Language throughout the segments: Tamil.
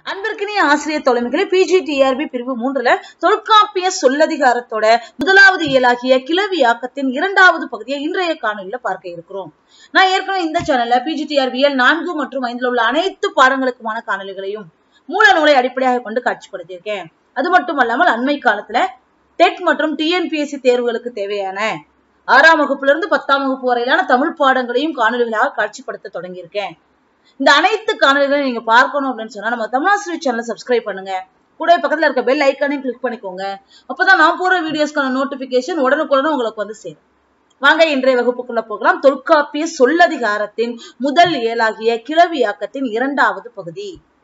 அன்பிற்கினிய ஆசிரியர் தொலைமைகளை பிஜிடிஆர்பி பிரிவு மூன்றுல தொல்காப்பிய சொல்லதிகாரத்தோட முதலாவது இயலாகிய கிளவியாக்கத்தின் இரண்டாவது பகுதியை இன்றைய காணொலியில பார்க்க இருக்கிறோம் நான் ஏற்கனவே இந்த சேனல்ல பிஜிடிஆர்பிஎல் நான்கு மற்றும் ஐந்துல உள்ள அனைத்து பாடங்களுக்குமான காணொலிகளையும் மூல நூலை அடிப்படையாக கொண்டு காட்சிப்படுத்தியிருக்கேன் அது மட்டுமல்லாமல் அண்மை காலத்துல டெட் மற்றும் டிஎன்பிஎஸ்சி தேர்வுகளுக்கு தேவையான ஆறாம் வகுப்புல இருந்து பத்தாம் வகுப்பு வரையிலான தமிழ் பாடங்களையும் காணொலிகளாக காட்சிப்படுத்த தொடங்கியிருக்கேன் இந்த அனைத்து காணொலிகளையும் நீங்க பார்க்கணும் அப்படின்னு சொன்னா நம்ம தமிழாசிரியர் சேனலை சப்ஸ்கிரைப் பண்ணுங்க கூட பக்கத்துல இருக்க பெல் ஐக்கானையும் கிளிக் பண்ணிக்கோங்க அப்பதான் நான் போற வீடியோஸ்க்கான நோட்டிபிகேஷன் உடனுக்குடனே உங்களுக்கு வந்து சேரும் வாங்க இன்றைய வகுப்புக்குள்ள போகலாம் தொல்காப்பிய சொல்லதிகாரத்தின் முதல் இயலாகிய கிளவியாக்கத்தின் இரண்டாவது பகுதி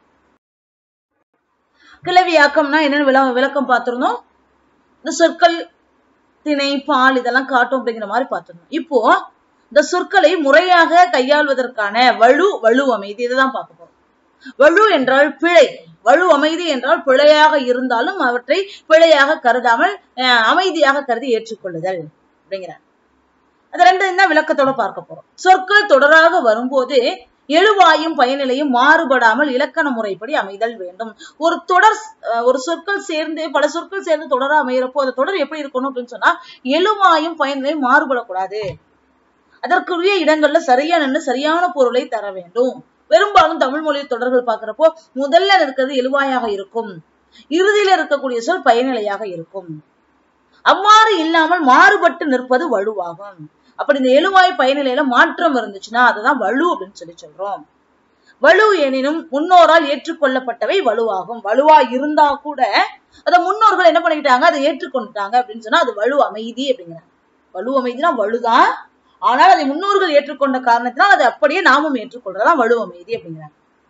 கிளவியாக்கம்னா என்னன்னு விள விளக்கம் பார்த்திருந்தோம் இந்த சொற்கள் திணை பால் இதெல்லாம் காட்டும் அப்படிங்கிற மாதிரி பார்த்திருந்தோம் இப்போ இந்த சொற்களை முறையாக கையாள்வதற்கான வலு வலு அமைதி இதுதான் பார்க்க போறோம் வலு என்றால் பிழை வலு அமைதி என்றால் பிழையாக இருந்தாலும் அவற்றை பிழையாக கருதாமல் அஹ், அமைதியாக கருதி ஏற்றுக்கொள்ளுதல் அப்படிங்கிறார் அது ரெண்டு தான் விளக்கத்தோட பார்க்க போறோம் சொற்கள் தொடராக வரும்போது எழுவாயும் பயனிலையும் மாறுபடாமல் இலக்கண முறைப்படி அமைதல் வேண்டும் ஒரு தொடர் அஹ், ஒரு சொற்கள் சேர்ந்து பல சொற்கள் சேர்ந்து தொடரா அமைகிறப்போ அந்த தொடர் எப்படி இருக்கணும் அப்படின்னு சொன்னா எழுவாயும் பயனிலையும் மாறுபடக்கூடாது அதற்குரிய இடங்கள்ல சரியா நின்று சரியான பொருளை தர வேண்டும் பெரும்பாலும் தமிழ் மொழி தொடர்கள் பார்க்கிறப்போ முதல்ல இருக்கிறது எழுவாயாக இருக்கும் இறுதியில இருக்கக்கூடிய சொல் பயனிலையாக இருக்கும் அவ்வாறு இல்லாமல் மாறுபட்டு நிற்பது வலுவாகும் அப்படி இந்த எழுவாய் பயனிலையில மாற்றம் இருந்துச்சுன்னா அதுதான் வலு அப்படின்னு சொல்லி சொல்றோம் வலு எனினும் முன்னோரால் ஏற்றுக்கொள்ளப்பட்டவை வலுவாகும் வலுவா இருந்தா கூட அத முன்னோர்கள் என்ன பண்ணிக்கிட்டாங்க அதை ஏற்றுக்கொண்டுட்டாங்க அப்படின்னு சொன்னா அது வலு அமைதி அப்படிங்கிறாங்க வலு அமைதினா வலுதான் ஆனால் அதை முன்னோர்கள் ஏற்றுக்கொண்ட காரணத்தினால் அதை அப்படியே நாமும் ஏற்றுக்கொள்றதான் வலு அமைதி அப்படிங்கிறாங்க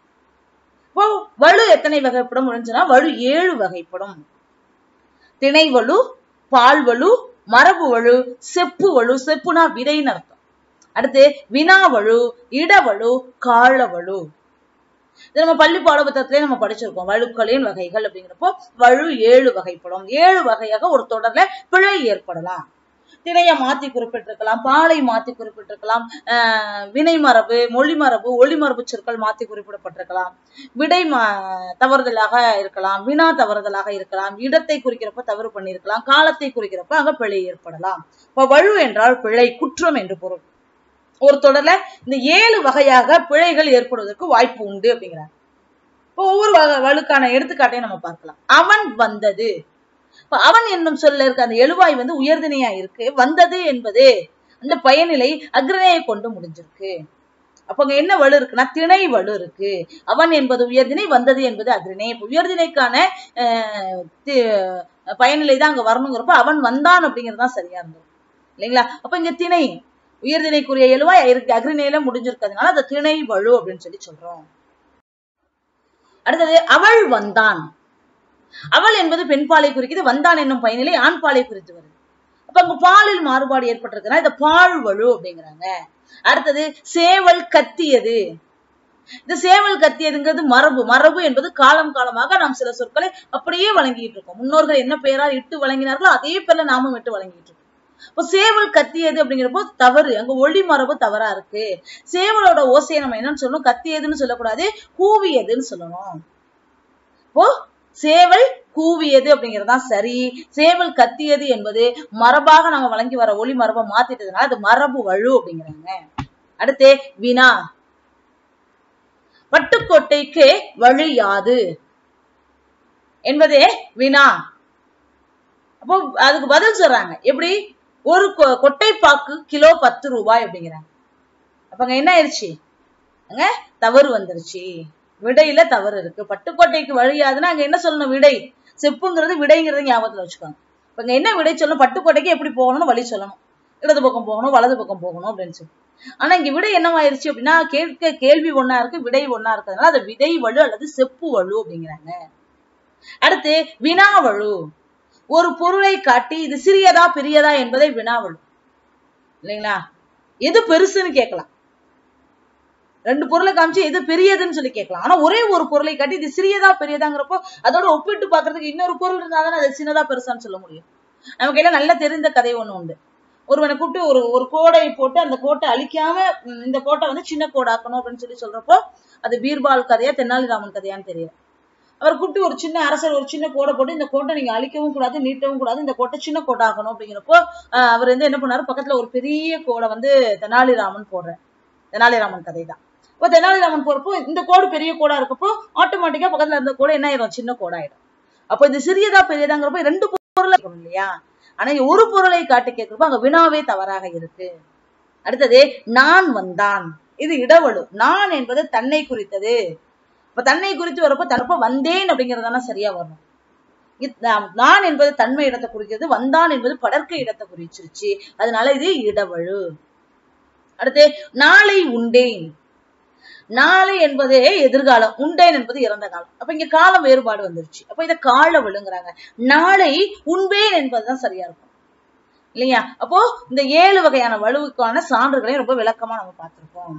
இப்போ வலு எத்தனை வகைப்படும் அப்படின்னு சொன்னா வலு ஏழு வகைப்படும் திணை வலு பால் வலு மரபு வலு செப்பு வலு செப்புனா விதைன்னு அர்த்தம் அடுத்து வினா வலு இடவலு கால வலு இது நம்ம பள்ளி பாடபுத்தத்திலே நம்ம படிச்சிருக்கோம் வழுக்களின் வகைகள் அப்படிங்கிறப்போ வலு ஏழு வகைப்படும் ஏழு வகையாக ஒரு தொடர்ல பிழை ஏற்படலாம் திணைய மாத்தி குறிப்பிட்டிருக்கலாம் பாலை மாத்தி குறிப்பிட்டிருக்கலாம் ஆஹ் வினை மரபு மொழி மரபு ஒளி மரபு சொற்கள் மாத்தி குறிப்பிடப்பட்டிருக்கலாம் விடை மா தவறுதலாக இருக்கலாம் வினா தவறுதலாக இருக்கலாம் இடத்தை குறிக்கிறப்ப தவறு பண்ணியிருக்கலாம் காலத்தை குறிக்கிறப்ப அங்க பிழை ஏற்படலாம் இப்ப வலு என்றால் பிழை குற்றம் என்று பொருள் ஒரு தொடர்ல இந்த ஏழு வகையாக பிழைகள் ஏற்படுவதற்கு வாய்ப்பு உண்டு அப்படிங்கிறாங்க இப்போ ஒவ்வொரு வகை வலுக்கான எடுத்துக்காட்டையும் நம்ம பார்க்கலாம் அவன் வந்தது இப்ப அவன் என்னும் சொல்ல இருக்க அந்த எழுவாய் வந்து உயர்திணையா இருக்கு வந்தது என்பது அந்த பயனிலை அக்ரணையை கொண்டு முடிஞ்சிருக்கு அப்ப அங்க என்ன வலு இருக்குன்னா திணை வலு இருக்கு அவன் என்பது உயர்திணை வந்தது என்பது அக்ரிணை இப்ப உயர்திணைக்கான ஆஹ், தி- பயனிலை தான் அங்க வரணுங்கிறப்ப அவன் வந்தான் அப்படிங்கிறது தான் சரியா இருந்தது இல்லைங்களா அப்ப இங்க திணை உயர்திணைக்குரிய எழுவாய் இருக்கு அக்ரிணையில முடிஞ்சிருக்கிறதுனால அந்த திணை வலு அப்படின்னு சொல்லி சொல்றோம் அடுத்தது அவள் வந்தான் அவள் என்பது பெண் பாலை குறிக்குது வந்தான் என்னும் பயனிலை ஆண் பாலை குறித்து வருது அப்ப அங்க பாலில் மாறுபாடு ஏற்பட்டிருக்குன்னா இத பால் வலு அப்படிங்கிறாங்க அடுத்தது சேவல் கத்தியது இந்த சேவல் கத்தியதுங்கிறது மரபு மரபு என்பது காலம் காலமாக நாம் சில சொற்களை அப்படியே வழங்கிட்டு இருக்கோம் முன்னோர்கள் என்ன பெயரால் இட்டு வழங்கினார்களோ அதே பேர்ல நாமும் இட்டு வழங்கிட்டு இருக்கோம் இப்போ சேவல் கத்தியது அப்படிங்கிறப்போ தவறு அங்க ஒளி மரபு தவறா இருக்கு சேவலோட ஓசையை நம்ம என்னன்னு சொல்லணும் கத்தியதுன்னு சொல்லக்கூடாது கூவியதுன்னு சொல்லணும் இப்போ சேவல் கூவியது அப்படிங்கறதுதான் சரி சேவல் கத்தியது என்பது மரபாக நம்ம வழங்கி வர ஒளி மரபை மாத்திட்டதுனால அது மரபு வலு அப்படிங்கிறாங்க அடுத்து வினா பட்டுக்கோட்டைக்கு வழி யாது என்பதே வினா அப்போ அதுக்கு பதில் சொல்றாங்க எப்படி ஒரு கொ- கொட்டைப்பாக்கு கிலோ பத்து ரூபாய் அப்படிங்கிறாங்க அப்ப அங்க என்ன ஆயிடுச்சு அங்க தவறு வந்துருச்சு விடையில தவறு இருக்கு பட்டுக்கோட்டைக்கு வழியாதுன்னா அங்க என்ன சொல்லணும் விடை செப்புங்கிறது விடைங்கிறது ஞாபகத்துல வச்சுக்கோங்க இப்ப இங்க என்ன விடை சொல்லணும் பட்டுக்கோட்டைக்கு எப்படி போகணும்னு வழி சொல்லணும் இடது பக்கம் போகணும் வலது பக்கம் போகணும் அப்படின்னு சொல்லி ஆனா இங்க விடை என்னவாயிருச்சு அப்படின்னா கேட்க கேள்வி ஒண்ணா இருக்கு விடை ஒண்ணா இருக்கிறதுனால அது விடை வலு அல்லது செப்பு வலு அப்படிங்கிறாங்க அடுத்து வினா வலு ஒரு பொருளை காட்டி இது சிறியதா பெரியதா என்பதை வினாவலு இல்லைங்களா எது பெருசுன்னு கேட்கலாம் ரெண்டு பொருளை காமிச்சு எது பெரியதுன்னு சொல்லி கேட்கலாம் ஆனா ஒரே ஒரு பொருளை காட்டி இது சிறியதா பெரியதாங்கிறப்போ அதோட ஒப்பிட்டு பாக்குறதுக்கு இன்னொரு பொருள் இருந்தா தானே அது சின்னதா பெருசான்னு சொல்ல முடியும் நமக்கு எல்லாம் நல்லா தெரிந்த கதை ஒண்ணு உண்டு ஒருவனை கூப்பிட்டு ஒரு ஒரு கோடை போட்டு அந்த கோட்டை அழிக்காம ம், இந்த கோட்டை வந்து சின்ன கோடாக்கணும் அப்படின்னு சொல்லி சொல்றப்போ அது பீர்பால் கதையா தென்னாலிராமன் கதையான்னு தெரியல அவர் கூப்பிட்டு ஒரு சின்ன அரசர் ஒரு சின்ன கோடை போட்டு இந்த கோட்டை நீங்க அழிக்கவும் கூடாது நீட்டவும் கூடாது இந்த கோட்டை சின்ன கோட்டை ஆகணும் அப்படிங்கிறப்போ ஆஹ் அவர் வந்து என்ன பண்ணாரு பக்கத்துல ஒரு பெரிய கோடை வந்து தெனாலிராமன் போடுறேன் தெனாலிராமன் கதை தான் இப்போ தெனாலிராமன் போறப்போ இந்த கோடு பெரிய கோடா இருக்கப்போ ஆட்டோமேட்டிக்கா பக்கத்துல இருந்த கோடை என்ன ஆயிரும் சின்ன கோடாயிடும் அப்போ இது சிறியதா பெரியதாங்கிறப்போ ரெண்டு பொருள் இருக்கணும் இல்லையா ஆனா இங்க ஒரு பொருளை காட்டி கேட்கிறப்போ அங்க வினாவே தவறாக இருக்கு அடுத்தது நான் வந்தான் இது இடவழு நான் என்பது தன்னை குறித்தது இப்ப தன்னை குறித்து வரப்போ தரப்ப வந்தேன் அப்படிங்கறதான சரியா வரணும் இத்- நாம் நான் என்பது தன்மை இடத்தை குறிக்கிறது வந்தான் என்பது படர்க்கை இடத்தை குறிச்சிருச்சு அதனால இது இடவழு அடுத்து நாளை உண்டேன் நாளை என்பதே எதிர்காலம் உண்டேன் என்பது இறந்த காலம் அப்ப இங்க காலம் வேறுபாடு வந்துருச்சு அப்ப இத கால விழுங்குறாங்க நாளை உண்பேன் என்பதுதான் சரியா இருக்கும் இல்லையா அப்போ இந்த ஏழு வகையான வலுவுக்கான சான்றுகளையும் ரொம்ப விளக்கமா நம்ம பார்த்திருக்கோம்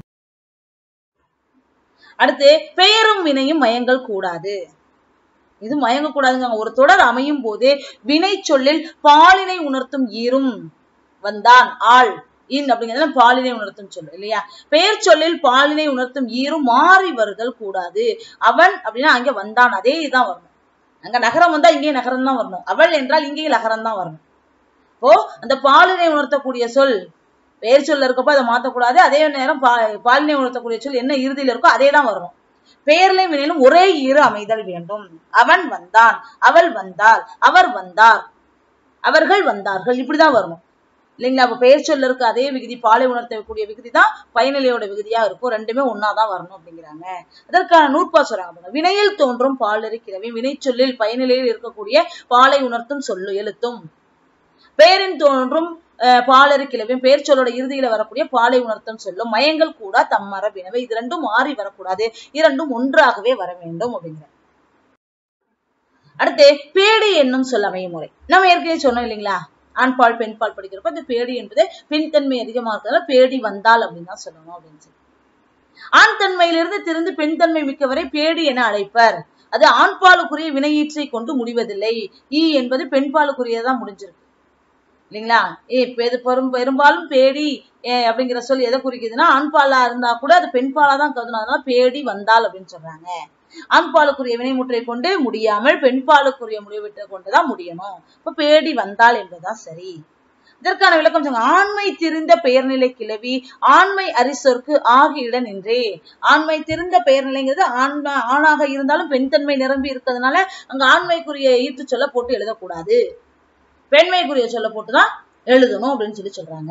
அடுத்து பெயரும் வினையும் மயங்கள் கூடாது இது மயங்க கூடாதுங்க ஒரு தொடர் அமையும் போது வினை சொல்லில் பாலினை உணர்த்தும் ஈரும் வந்தான் ஆள் இன் அப்படிங்கிறது பாலினை உணர்த்தும் சொல்லு இல்லையா பெயர் சொல்லில் பாலினை உணர்த்தும் ஈரும் மாறி வருதல் கூடாது அவன் அப்படின்னா அங்க வந்தான் அதே இதுதான் வரணும் அங்க நகரம் வந்தா இங்கே நகரம் தான் வரணும் அவள் என்றால் இங்கே நகரம் தான் வரணும் இப்போ அந்த பாலினை உணர்த்தக்கூடிய சொல் பெயர் சொல்ல இருக்கப்போ அதை மாத்தக்கூடாது அதே நேரம் பா பாலினை உணர்த்தக்கூடிய சொல் என்ன இறுதியில இருக்கோ அதே தான் வரணும் பெயர்லையும் வினையிலும் ஒரே இரு அமைதல் வேண்டும் அவன் வந்தான் அவள் வந்தாள் அவர் வந்தார் அவர்கள் வந்தார்கள் இப்படிதான் வரணும் இல்லைங்களா அப்ப பெயர் சொல்ல இருக்க அதே விகுதி பாலை உணர்த்தக்கூடிய விகுதி தான் பயனிலையோட விகுதியா இருக்கும் ரெண்டுமே ஒன்னாதான் வரணும் அப்படிங்கிறாங்க அதற்கான நூற்பா சொல்றாங்க பாருங்க. வினையில் தோன்றும் பாலரி கிழவி வினை சொல்லில் பயனிலையில் இருக்கக்கூடிய பாலை உணர்த்தும் சொல்லு எழுத்தும் பெயரின் தோன்றும் அஹ், பாலரு கிளவியும் பெயர் சொல்லோட இறுதியில வரக்கூடிய பாலை உணர்த்தம் சொல்லும் மயங்கள் கூட தம்மர வினவை இது ரெண்டும் மாறி வரக்கூடாது இரண்டும் ஒன்றாகவே வர வேண்டும் அப்படிங்கிற அடுத்து பேடி என்னும் சொல் அமையும் முறை நம்ம ஏற்கனவே சொன்னோம் இல்லைங்களா ஆண்பால் பெண்பால் படிக்கிறப்ப இந்த பேடி என்பது பெண் தன்மை அதிகமா இருக்கிறதால பேடி வந்தால் அப்படின்னு தான் சொல்லணும் அப்படின்னு சொல்லி ஆண் தன்மையிலிருந்து திருந்து பெண் தன்மை மிக்கவரை பேடி என அழைப்பர் அது ஆண்பாலுக்குரிய வினையீற்றை கொண்டு முடிவதில்லை ஈ என்பது பெண்பாலுக்குரியதான் முடிஞ்சிருக்கு இல்லைங்களா ஏ பெரு பெரும் பெரும்பாலும் பேடி ஏ, அப்படிங்கிற சொல் எதை குறிக்குதுன்னா ஆண்பாலா இருந்தா கூட அது பெண்பாலா தான் கருதணும் அதனால பேடி வந்தால் அப்படின்னு சொல்றாங்க ஆண்பாலுக்குரிய வினைமுற்றை கொண்டு முடியாமல் பெண்பாலுக்குரிய முடிவிட்டை கொண்டுதான் முடியணும் இப்ப பேடி வந்தால் என்பதுதான் சரி இதற்கான விளக்கம் சொல்லுங்க ஆண்மை திரிந்த பெயர்நிலை கிளவி ஆண்மை அரிசொற்கு ஆகியிட நின்றே ஆண்மை திரிந்த பெயர்நிலைங்கிறது ஆண்மை ஆணாக இருந்தாலும் பெண் தன்மை நிரம்பி இருக்கிறதுனால அங்க ஆண்மைக்குரிய ஈட்டு சொல்ல போட்டு எழுதக்கூடாது பெண்மைக்குரிய சொல்ல போட்டுதான் எழுதணும் அப்படின்னு சொல்லி சொல்றாங்க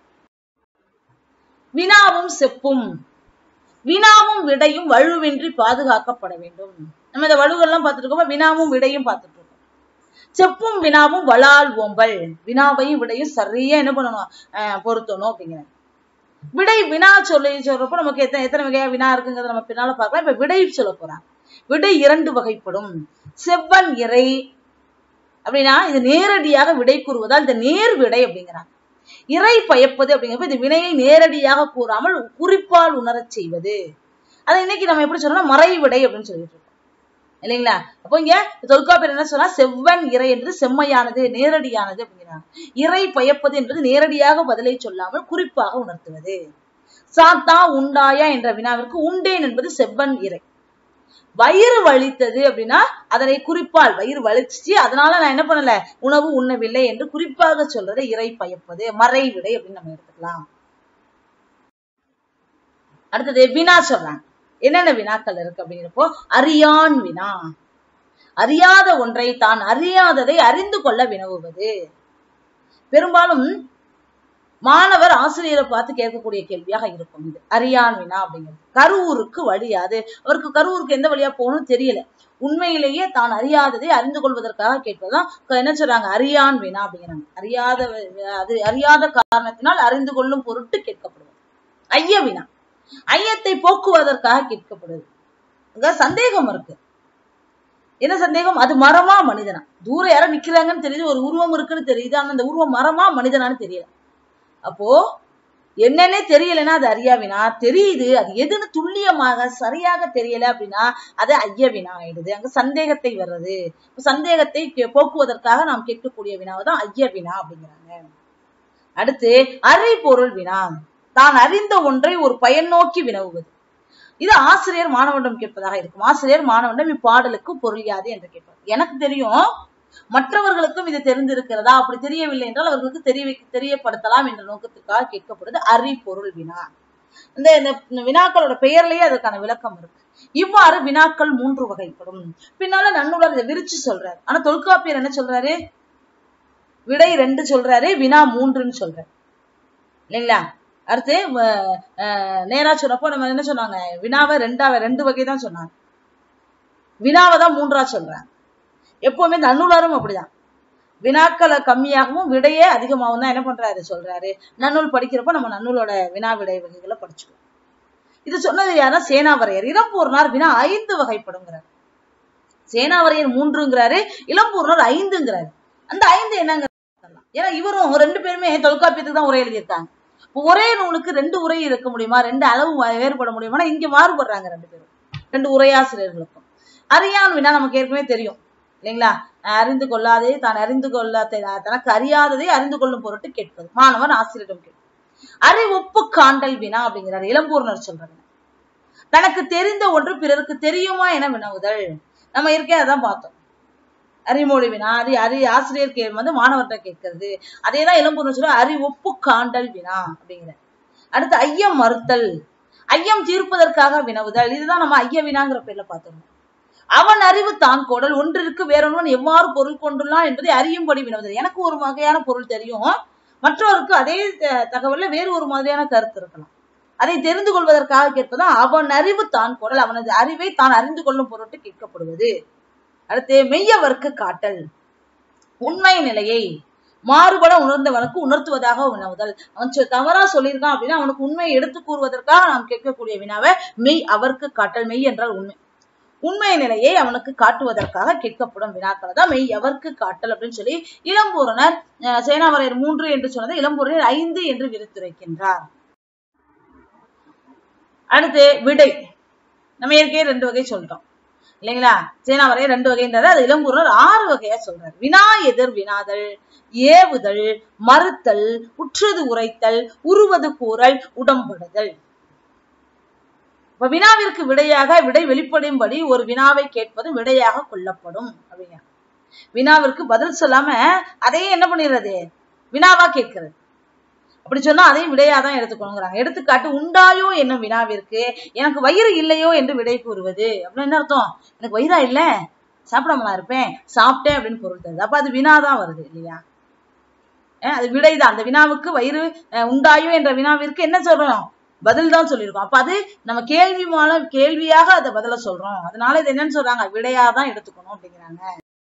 வினாவும் செப்பும் வினாவும் விடையும் வலுவின்றி பாதுகாக்கப்பட வேண்டும் நம்ம இந்த வலுவெல்லாம் பார்த்துட்டு இருக்கோம் வினாவும் விடையும் பார்த்துட்டு இருக்கோம் செப்பும் வினாவும் வளால் ஓம்பல் வினாவையும் விடையும் சரியா என்ன பண்ணணும் அஹ் பொருத்தணும் அப்படிங்கிற விடை வினா சொல்லி சொல்றப்போ நமக்கு எத்தனை எத்தனை வகையா வினா இருக்குங்கிறத நம்ம பின்னால பார்க்கலாம் இப்ப விடை சொல்ல போறாங்க விடை இரண்டு வகைப்படும் செவ்வன் இறை அப்படின்னா இது நேரடியாக விடை கூறுவதால் இந்த நேர் விடை அப்படிங்கிறாங்க இறை பயப்பது அப்படிங்கிறப்ப இது வினையை நேரடியாக கூறாமல் குறிப்பால் உணரச் செய்வது அதை இன்னைக்கு நம்ம எப்படி சொல்றோம்னா மறை விடை அப்படின்னு சொல்லிட்டு இருக்கோம் இல்லைங்களா அப்போ இங்க தொல்காப்பியர் என்ன சொன்னா செவ்வன் இறை என்பது செம்மையானது நேரடியானது அப்படிங்கிறாங்க இறை பயப்பது என்பது நேரடியாக பதிலை சொல்லாமல் குறிப்பாக உணர்த்துவது சாத்தா உண்டாயா என்ற வினாவிற்கு உண்டேன் என்பது செவ்வன் இறை வயிறு வலித்தது அப்படின்னா அதனை குறிப்பால் வயிறு வலிச்சு அதனால நான் என்ன பண்ணல உணவு உண்ணவில்லை என்று குறிப்பாக சொல்றதை இறை பயப்பது மறை விடை அப்படின்னு நம்ம எடுத்துக்கலாம் அடுத்தது வினா சொல்றாங்க என்னென்ன வினாக்கள் இருக்கு அப்படிங்கிறப்போ அறியான் வினா அறியாத ஒன்றை தான் அறியாததை அறிந்து கொள்ள வினவுவது பெரும்பாலும் மாணவர் ஆசிரியரை பார்த்து கேட்கக்கூடிய கேள்வியாக இருக்கும் இது அறியான் வினா அப்படிங்கிறது கரூருக்கு வழியாது அவருக்கு கரூருக்கு எந்த வழியா போகணும்னு தெரியல உண்மையிலேயே தான் அறியாததை அறிந்து கொள்வதற்காக கேட்பதுதான் க- என்ன சொல்றாங்க அறியான் வினா அப்படிங்கிறாங்க அறியாத வ- அது அறியாத காரணத்தினால் அறிந்து கொள்ளும் பொருட்டு கேட்கப்படுவது ஐய வினா ஐயத்தை போக்குவதற்காக கேட்கப்படுது அங்க சந்தேகம் இருக்கு என்ன சந்தேகம் அது மரமா மனிதனா தூரம் யாரோ நிக்கிறாங்கன்னு தெரியுது ஒரு உருவம் இருக்குன்னு தெரியுது ஆனா அந்த உருவம் மரமா மனிதனான்னு தெரியல அப்போ என்னன்னே தெரியலன்னா அது அறியாவினா தெரியுது அது எதுன்னு துல்லியமாக சரியாக தெரியல அப்படின்னா அது ஐயவினா ஆயிடுது அங்க சந்தேகத்தை வர்றது இப்ப சந்தேகத்தை கே- போக்குவதற்காக நாம் கேட்கக்கூடிய வினாவை தான் ஐயவினா அப்படிங்கிறாங்க அடுத்து அறிபொருள் வினா தான் அறிந்த ஒன்றை ஒரு பயன் நோக்கி வினவுவது இது ஆசிரியர் மாணவனிடம் கேட்பதாக இருக்கும் ஆசிரியர் மாணவனிடம் இப்பாடலுக்கு பொருள் யாது என்று கேட்பார் எனக்கு தெரியும் மற்றவர்களுக்கும் இது தெரிந்திருக்கிறதா அப்படி தெரியவில்லை என்றால் அவர்களுக்கு தெரிய தெரியப்படுத்தலாம் என்ற நோக்கத்திற்காக கேட்கப்படுது அறிபொருள் வினா இந்த இந்த வினாக்களோட பெயர்லயே அதற்கான விளக்கம் இருக்கு இவ்வாறு வினாக்கள் மூன்று வகைப்படும் பின்னால நன்னூலர் இதை விரிச்சு சொல்றாரு ஆனா தொல்காப்பியர் என்ன சொல்றாரு விடை ரெண்டு சொல்றாரு வினா மூன்றுன்னு சொல்றாரு இல்லைங்களா அடுத்து அஹ், அஹ், நேரா சொன்னப்போ நம்ம என்ன சொன்னாங்க வினாவை ரெண்டாவை ரெண்டு வகை தான் சொன்னாங்க வினாவை தான் மூன்றா சொல்றாங்க எப்பவுமே நன்னூலாரும் அப்படிதான் வினாக்களை கம்மியாகவும் விடையே அதிகமாகவும் தான் என்ன பண்றாரு சொல்றாரு நன்னூல் படிக்கிறப்ப நம்ம நன்னூலோட வினா விடை வகைகளை படிச்சுக்கணும் இது சொன்னது யாரா சேனாவரையர் இளம்பூர்னார் வினா ஐந்து வகைப்படுங்கிறார் சேனாவரையர் மூன்றுங்கிறாரு இளம்பூர்னார் ஐந்துங்கிறாரு அந்த ஐந்து என்னங்க ஏன்னா இவரும் ரெண்டு பேருமே தொல்காப்பியத்துக்கு தான் உரை எழுதியிருக்காங்க இப்போ ஒரே நூலுக்கு ரெண்டு உரை இருக்க முடியுமா ரெண்டு அளவு வே- வேறுபட முடியுமா இங்க மாறுபடுறாங்க ரெண்டு பேரும் ரெண்டு உரையாசிரியர்களுக்கும் அறியான் வினா நமக்கு ஏற்கனவே தெரியும் இல்லைங்களா அறிந்து கொள்ளாதே தான் அறிந்து கொள்ள தனக்கு அறியாததை அறிந்து கொள்ளும் பொருட்டு கேட்பது மாணவன் ஆசிரியரிடம் கேட்பது அறிவொப்பு காண்டல் வினா அப்படிங்கிறார் இளம்பூர்ணர் சொல்றாங்க தனக்கு தெரிந்த ஒன்று பிறருக்கு தெரியுமா என வினவுதல் நம்ம இருக்கே அதான் பார்த்தோம் அறிமொழி வினா அது அறி ஆசிரியர் கே வந்து மாணவர்கிட்ட கேட்கறது அதே தான் இளம்பூர்ணர் சொல்ற அறிவொப்பு காண்டல் வினா அப்படிங்கிறார் அடுத்து ஐயம் மறுத்தல் ஐயம் தீர்ப்பதற்காக வினவுதல் இதுதான் நம்ம ஐய வினாங்கிற பேர்ல பார்த்திருந்தோம் அவன் அறிவு தான் கோடல் ஒன்றிற்கு வேறொருவன் எவ்வாறு பொருள் கொண்டுள்ளான் என்பதை அறியும்படி வினவுதல் எனக்கு ஒரு வகையான பொருள் தெரியும் மற்றவருக்கு அதே த- தகவல்ல வேறு ஒரு மாதிரியான கருத்து இருக்கலாம் அதை தெரிந்து கொள்வதற்காக கேட்பதும் அவன் அறிவு தான் குரல் அவனது அறிவை தான் அறிந்து கொள்ளும் பொருட்டு கேட்கப்படுவது அடுத்து மெய்யவர்க்கு காட்டல் உண்மை நிலையை மாறுபட உணர்ந்தவனுக்கு உணர்த்துவதாக வினவுதல் அவன் சொ- தவறா சொல்லியிருக்கான் அப்படின்னா அவனுக்கு உண்மையை எடுத்து கூறுவதற்காக நாம் கேட்கக்கூடிய வினாவை மெய் அவருக்கு காட்டல் மெய் என்றால் உண்மை உண்மை நிலையை அவனுக்கு காட்டுவதற்காக கேட்கப்படும் வினாக்களை தான் மெய் எவர்க்கு காட்டல் அப்படின்னு சொல்லி இளம்பூரனர் அஹ், சேனாவரையர் மூன்று என்று சொன்னதை இளம்பூரனர் ஐந்து என்று விரித்துரைக்கின்றார் அடுத்து விடை நம்ம ஏற்கனவே ரெண்டு வகை சொல்லிட்டோம் இல்லைங்களா சேனாவரையர் ரெண்டு வகைன்றாரு அது இளம்பூரர் ஆறு வகையா சொல்றாரு வினா எதிர் வினாதல் ஏவுதல் மறுத்தல் உற்றது உரைத்தல் உருவது கூறல் உடம்படுதல் இப்ப வினாவிற்கு விடையாக விடை வெளிப்படும்படி ஒரு வினாவை கேட்பது விடையாக கொள்ளப்படும் அப்படிங்க வினாவிற்கு பதில் சொல்லாம அதையே என்ன பண்ணிடுறது வினாவா கேட்கிறது அப்படி சொன்னா அதையும் விடையா தான் எடுத்துக்கணுங்கிறாங்க எடுத்துக்காட்டு உண்டாயோ என்னும் வினாவிற்கு எனக்கு வயிறு இல்லையோ என்று விடை கூறுவது அப்படின்னு என்ன அர்த்தம் எனக்கு வயிறா இல்ல சாப்பிடாமலா இருப்பேன் சாப்பிட்டேன் அப்படின்னு பொருள் தருது அப்ப அது வினாதான் வருது இல்லையா அஹ் அது விடைதான் அந்த வினாவுக்கு வயிறு அஹ், உண்டாயோ என்ற வினாவிற்கு என்ன சொல்றோம் பதில் தான் சொல்லியிருக்கோம் அப்ப அது நம்ம கேள்வி மூலம் கேள்வியாக அதை பதில சொல்றோம் அதனால இது என்னன்னு சொல்றாங்க விடையா தான் எடுத்துக்கணும் அப்படிங்கிறாங்க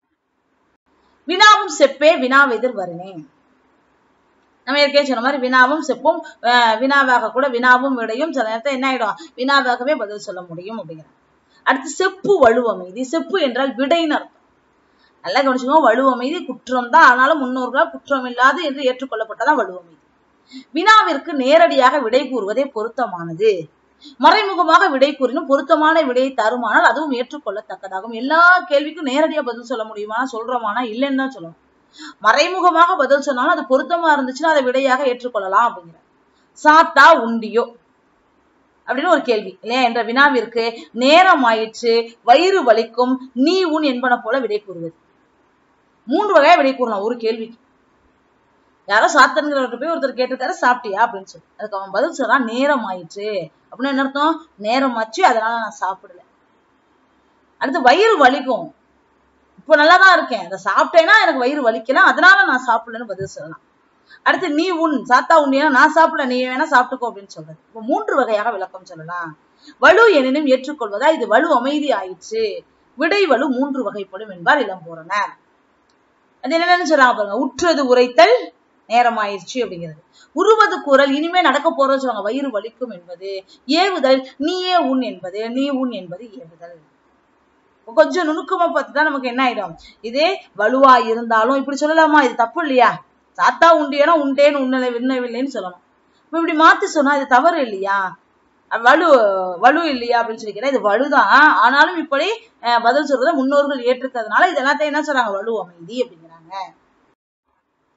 வினாவும் செப்பே வினாவெதிர் வருனேன் நம்ம ஏற்கனவே சொன்ன மாதிரி வினாவும் செப்பும் அஹ், வினாவாக கூட வினாவும் விடையும் சில நேரத்தில் என்ன ஆயிடும் வினாவாகவே பதில் சொல்ல முடியும் அப்படிங்கிறாங்க அடுத்து செப்பு வலுவமைதி செப்பு என்றால் விடைன்னு அர்த்தம் நல்லா கவனிச்சுக்கோங்க வலுவமைதி குற்றம் தான் ஆனாலும் முன்னோர்களால் குற்றம் இல்லாது என்று ஏற்றுக்கொள்ளப்பட்டதான் வலுவமைதி வினாவிற்கு நேரடியாக விடை கூறுவதே பொருத்தமானது மறைமுகமாக விடை கூறினும் பொருத்தமான விடையை தருமானால் அதுவும் ஏற்றுக்கொள்ளத்தக்கதாகும் எல்லா கேள்விக்கும் நேரடியா பதில் சொல்ல முடியுமா சொல்றோமானா இல்லைன்னு தான் சொல்லணும் மறைமுகமாக பதில் சொன்னாலும் அது பொருத்தமா இருந்துச்சுன்னா அதை விடையாக ஏற்றுக்கொள்ளலாம் அப்படிங்கிற சாத்தா உண்டியோ அப்படின்னு ஒரு கேள்வி இல்லையா என்ற வினாவிற்கு நேரம் ஆயிற்று வயிறு வலிக்கும் நீ உன் என்பன போல விடை கூறுவது மூன்று வகையா விடை கூறலாம் ஒரு கேள்விக்கு யாரோ சாத்தன்கிறவர்கிட்ட போய் ஒருத்தர் கேட்டிருக்காரு சாப்பிட்டியா அப்படின்னு சொல்லி அதுக்கு அவன் பதில் சொல்றான் நேரம் ஆயிற்று அப்படின்னு என்ன அர்த்தம் நேரம் ஆச்சு அதனால நான் சாப்பிடல அடுத்து வயிறு வலிக்கும் இப்போ நல்லா தான் இருக்கேன் அதை சாப்பிட்டேன்னா எனக்கு வயிறு வலிக்கலாம் அதனால நான் சாப்பிடலன்னு பதில் சொல்லலாம் அடுத்து நீ உன் சாத்தா உண்டியா நான் சாப்பிடல நீ வேணா சாப்பிட்டுக்கோ அப்படின்னு சொல்றது இப்போ மூன்று வகையாக விளக்கம் சொல்லலாம் வலு எனினும் ஏற்றுக்கொள்வதா இது வலு அமைதி ஆயிற்று விடை வலு மூன்று வகைப்படும் என்பார் இளம்போறனர் அது என்னன்னு சொல்றாங்க பாருங்க உற்றது உரைத்தல் நேரம் ஆயிடுச்சு அப்படிங்கிறது உருவது குரல் இனிமே நடக்க போறது சொல்லுவாங்க வயிறு வலிக்கும் என்பது ஏவுதல் நீயே உன் என்பது நீ உன் என்பது ஏவுதல் கொஞ்சம் நுணுக்கமா பார்த்துட்டா நமக்கு என்ன ஆயிடும் இதே வலுவா இருந்தாலும் இப்படி சொல்லலாமா இது தப்பு இல்லையா சாத்தா உண்டியனா உண்டேன்னு உன்னலை விண்ணவில்லைன்னு சொல்லணும் இப்ப இப்படி மாத்தி சொன்னா இது தவறு இல்லையா அஹ் வலு வலு இல்லையா அப்படின்னு சொல்லி கேட்டா இது வலுதான் ஆனாலும் இப்படி அஹ், பதில் சொல்றதை முன்னோர்கள் ஏற்றுக்கிறதுனால இது எல்லாத்தையும் என்ன சொல்றாங்க வலு அமைதி அப்படிங்கிறாங்க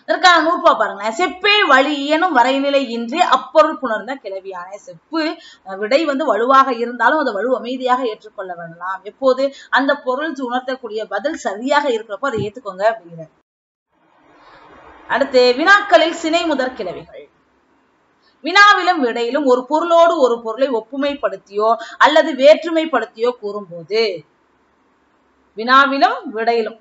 இதற்கான நூற்பா பாருங்களேன் செப்பே வழி இயனும் வரைநிலை இன்றி அப்பொருள் புணர்ந்த கிளவியான செப்பு அஹ், விடை வந்து வலுவாக இருந்தாலும் அதை வலு அமைதியாக ஏற்றுக்கொள்ள வேண்டாம் எப்போது அந்த பொருள் உணர்த்தக்கூடிய பதில் சரியாக இருக்கிறப்போ அதை ஏத்துக்கோங்க அப்படிங்கிறார் அடுத்து வினாக்களில் சினை முதற் கிளவிகள் வினாவிலும் விடையிலும் ஒரு பொருளோடு ஒரு பொருளை ஒப்புமைப்படுத்தியோ அல்லது வேற்றுமைப்படுத்தியோ கூறும்போது வினாவிலும் விடையிலும்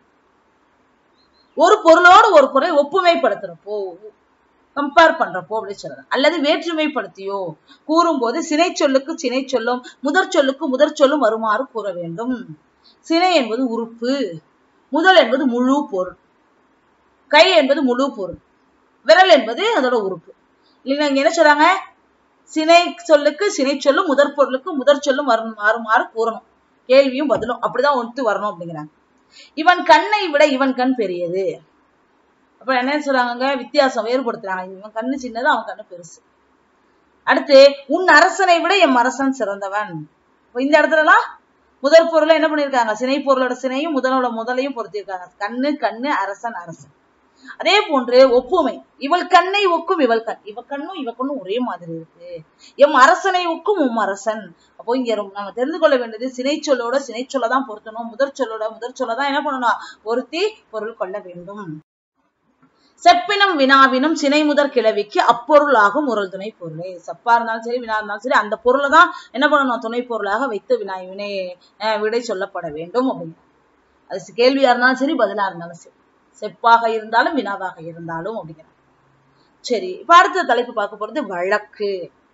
ஒரு பொருளோடு ஒரு பொருளை ஒப்புமைப்படுத்துறப்போ கம்பேர் பண்றப்போ அப்படின்னு சொல்லலாம் அல்லது வேற்றுமைப்படுத்தியோ கூறும்போது சினை சொல்லுக்கு சினை சொல்லும் முதற் சொல்லுக்கு முதற் சொல்லும் வருமாறு கூற வேண்டும் சினை என்பது உறுப்பு முதல் என்பது முழு பொருள் கை என்பது முழு பொருள் விரல் என்பது அதோட உறுப்பு இல்லைங்க இங்க என்ன சொல்றாங்க சினை சொல்லுக்கு சினை சொல்லும் முதற் பொருளுக்கு முதற் சொல்லும் வரும் மாறுமாறு கூறணும் கேள்வியும் பதிலும் அப்படிதான் ஒத்து வரணும் அப்படிங்கிறாங்க இவன் கண்ணை விட இவன் கண் பெரியது அப்ப என்ன சொல்றாங்க வித்தியாசம் வேறுபடுத்துறாங்க இவன் கண்ணு சின்னது அவன் கண்ணு பெருசு அடுத்து உன் அரசனை விட என் அரசன் சிறந்தவன் இப்ப இந்த இடத்துலலாம் முதற் பொருளை என்ன பண்ணிருக்காங்க சினை பொருளோட சினையும் முதலோட முதலையும் பொருத்திருக்காங்க கண்ணு கண்ணு அரசன் அரசன் அதே போன்று ஒப்புமை இவள் கண்ணை ஒக்கும் இவள் கண் இவ கண்ணும் இவ கண்ணும் ஒரே மாதிரி இருக்கு எம் அரசனை ஒக்கும் உம் அரசன் அப்போ இங்க ரொம்ப- நம்ம தெரிந்து கொள்ள வேண்டியது சினை சொல்லோட சினை சொல்லதான் பொருத்தணும் முதற் சொல்லோட முதற் சொல்லதான் என்ன பண்ணணும் பொருத்தி பொருள் கொள்ள வேண்டும் செப்பினும் வினாவினும் சினை முதற் கிளவிக்கு அப்பொருளாகும் உரல் துணை பொருளே செப்பா இருந்தாலும் சரி வினா இருந்தாலும் சரி அந்த பொருளை தான் என்ன பண்ணணும் துணை பொருளாக வைத்து வினா வினை அஹ் விடை சொல்லப்பட வேண்டும் அப்படின்னு அது கேள்வியா இருந்தாலும் சரி பதிலா இருந்தாலும் சரி செப்பாக இருந்தாலும் வினாவாக இருந்தாலும் அப்படிங்கிறாங்க சரி இப்ப அடுத்த தலைப்பு பார்க்க போறது வழக்கு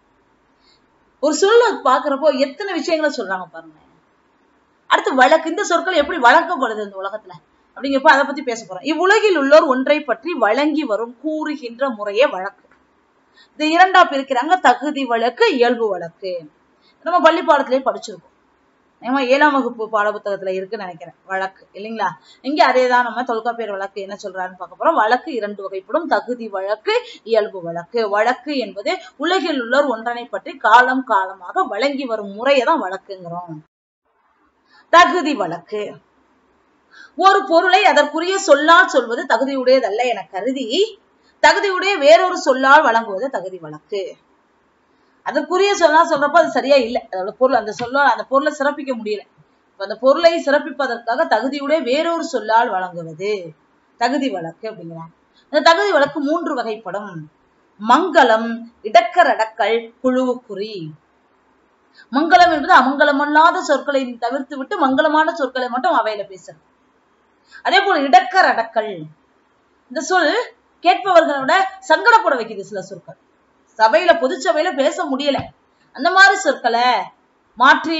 ஒரு சொல்ல பாக்குறப்போ எத்தனை விஷயங்களை சொல்றாங்க பாருங்க அடுத்து வழக்கு இந்த சொற்கள் எப்படி வழங்கப்படுது இந்த உலகத்துல அப்படிங்கிறப்ப அதை பத்தி பேச போறோம் இவ்வுலகில் உள்ளோர் ஒன்றை பற்றி வழங்கி வரும் கூறுகின்ற முறையே வழக்கு இது இரண்டா பிரிக்கிறாங்க தகுதி வழக்கு இயல்பு வழக்கு நம்ம பள்ளி பாடத்திலேயே படிச்சிருக்கோம் நம்ம ஏழாம் வகுப்பு பாட புத்தகத்துல இருக்குன்னு நினைக்கிறேன் வழக்கு இல்லைங்களா இங்க அதேதான் நம்ம தொல்காப்பியர் வழக்கு என்ன சொல்றாருன்னு பார்க்க போறோம் வழக்கு இரண்டு வகைப்படும் தகுதி வழக்கு இயல்பு வழக்கு வழக்கு என்பது உலகில் உள்ளோர் ஒன்றனை பற்றி காலம் காலமாக வழங்கி வரும் முறையை தான் வழக்குங்கிறோம் தகுதி வழக்கு ஒரு பொருளை அதற்குரிய சொல்லால் சொல்வது தகுதியுடையதல்ல என கருதி தகுதியுடைய வேறொரு சொல்லால் வழங்குவது தகுதி வழக்கு அதற்குரிய சொல்லா சொல்றப்போ அது சரியா இல்லை அதோட பொருள் அந்த சொல்லால் அந்த பொருளை சிறப்பிக்க முடியல இப்ப அந்த பொருளை சிறப்பிப்பதற்காக தகுதியுடைய வேறொரு சொல்லால் வழங்குவது தகுதி வழக்கு அப்படிங்கிறாங்க அந்த தகுதி வழக்கு மூன்று வகைப்படும் மங்களம் இடக்கரடக்கல் குழுவுக்குறி மங்களம் என்பது அமங்கலமல்லாத சொற்களை தவிர்த்து விட்டு மங்களமான சொற்களை மட்டும் அவையில பேசுறது அதே போல இடக்கர் அடக்கல் இந்த சொல் கேட்பவர்களோட சங்கடப்பட வைக்குது சில சொற்கள் சபையில பொது சபையில பேச முடியல அந்த மாதிரி சொற்களை மாற்றி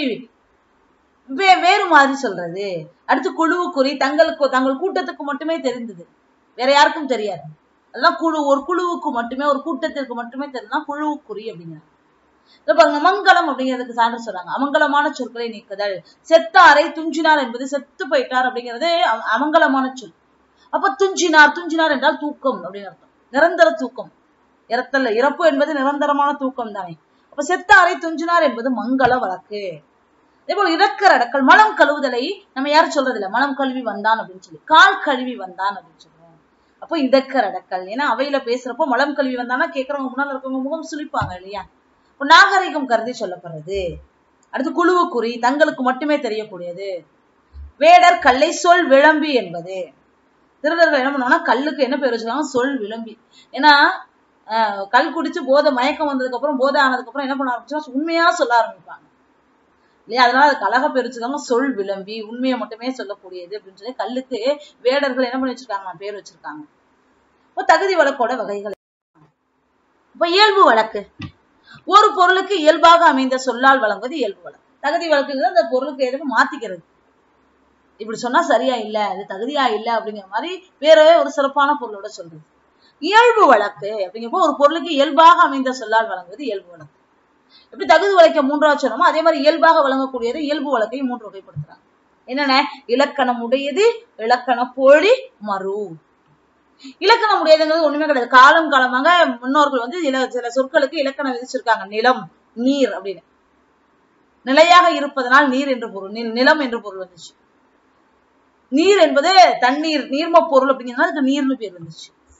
வே- வேறு மாதிரி சொல்றது அடுத்து குழுவு குறி தங்களுக்கு தங்கள் கூட்டத்துக்கு மட்டுமே தெரிந்தது வேற யாருக்கும் தெரியாது அதெல்லாம் குழு ஒரு குழுவுக்கு மட்டுமே ஒரு கூட்டத்திற்கு மட்டுமே தெரியுதுன்னா குழுவுக்குறி அப்படிங்கிறாங்க இப்ப அங்க மங்களம் அப்படிங்கிறதுக்கு சான்று சொல்றாங்க அமங்கலமான சொற்களை நீக்குதல் செத்தாரை துஞ்சினார் என்பது செத்து போயிட்டார் அப்படிங்கிறது அம- அமங்கலமான சொல் அப்ப துஞ்சினார் துஞ்சினார் என்றால் தூக்கம் அப்படின்னு அர்த்தம் நிரந்தர தூக்கம் இறத்தல்ல இறப்பு என்பது நிரந்தரமான தூக்கம் தானே அப்ப செத்தாரை துஞ்சினார் என்பது மங்கள வழக்கு அதே போல இடக்கர் அடக்கல் மலம் கழுவுதலை நம்ம யாரும் சொல்றது இல்ல மலம் கழுவி வந்தான் அப்படின்னு சொல்லி கால் கழுவி வந்தான் அப்படின்னு சொல்றோம் அப்போ இடக்கர் அடக்கல் ஏன்னா அவையில பேசுறப்போ மலம் கழுவி வந்தானா கேட்கறவங்க முன்னால இருக்கவங்க முகம் சுளிப்பாங்க இல்லையா இப்போ நாகரிகம் கருதி சொல்லப்படுறது அடுத்து குழுவு குறி தங்களுக்கு மட்டுமே தெரியக்கூடியது வேடர் கல்லை சொல் விளம்பி என்பது திருடர்கள் என்ன பண்ணுவாங்கன்னா கல்லுக்கு என்ன பேர் வச்சிருக்காங்க சொல் விளம்பி ஏன்னா ஆஹ், கல் குடிச்சு போதை மயக்கம் வந்ததுக்கு அப்புறம் போதை ஆனதுக்கு அப்புறம் என்ன பண்ண ஆரம்பிச்சா உண்மையா சொல்ல ஆரம்பிப்பாங்க இல்லையா அதனால அதுக்கு அழகா பேர் வச்சிருக்காங்க சொல் விளம்பி உண்மையை மட்டுமே சொல்லக்கூடியது அப்படின்னு சொல்லி கல்லுக்கு வேடர்கள் என்ன பண்ணி வச்சிருக்காங்க பேர் வச்சிருக்காங்க இப்போ தகுதி வழக்கோட வகைகள் இப்ப இயல்பு வழக்கு ஒரு பொருளுக்கு இயல்பாக அமைந்த சொல்லால் வழங்குவது இயல்பு வழக்கு தகுதி வழக்குங்கிறது அந்த பொருளுக்கு எதுக்கு மாத்திக்கிறது இப்படி சொன்னா சரியா இல்ல அது தகுதியா இல்ல அப்படிங்கிற மாதிரி வேற ஒரு சிறப்பான பொருளோட சொல்றது இயல்பு வழக்கு அப்படிங்கிறப்போ ஒரு பொருளுக்கு இயல்பாக அமைந்த சொல்லால் வழங்குவது இயல்பு வழக்கு எப்படி தகுதி வழக்க மூன்றாவது சொன்னோமோ அதே மாதிரி இயல்பாக வழங்கக்கூடியது இயல்பு வழக்கை மூன்று வகைப்படுத்துறாங்க என்னென்ன இலக்கணம் உடையது இலக்கண போலி மறு இலக்கணம் உடையதுங்கிறது ஒண்ணுமே கிடையாது காலம் காலமாக முன்னோர்கள் வந்து இல சில சொற்களுக்கு இலக்கணம் விதிச்சிருக்காங்க நிலம் நீர் அப்படின்னு நிலையாக இருப்பதனால் நீர் என்று பொருள் நி- நிலம் என்று பொருள் வந்துச்சு நீர் என்பது தண்ணீர் நீர்ம பொருள் அப்படிங்கிறதுனால அதுக்கு நீர்னு பேர் வந்துச்சு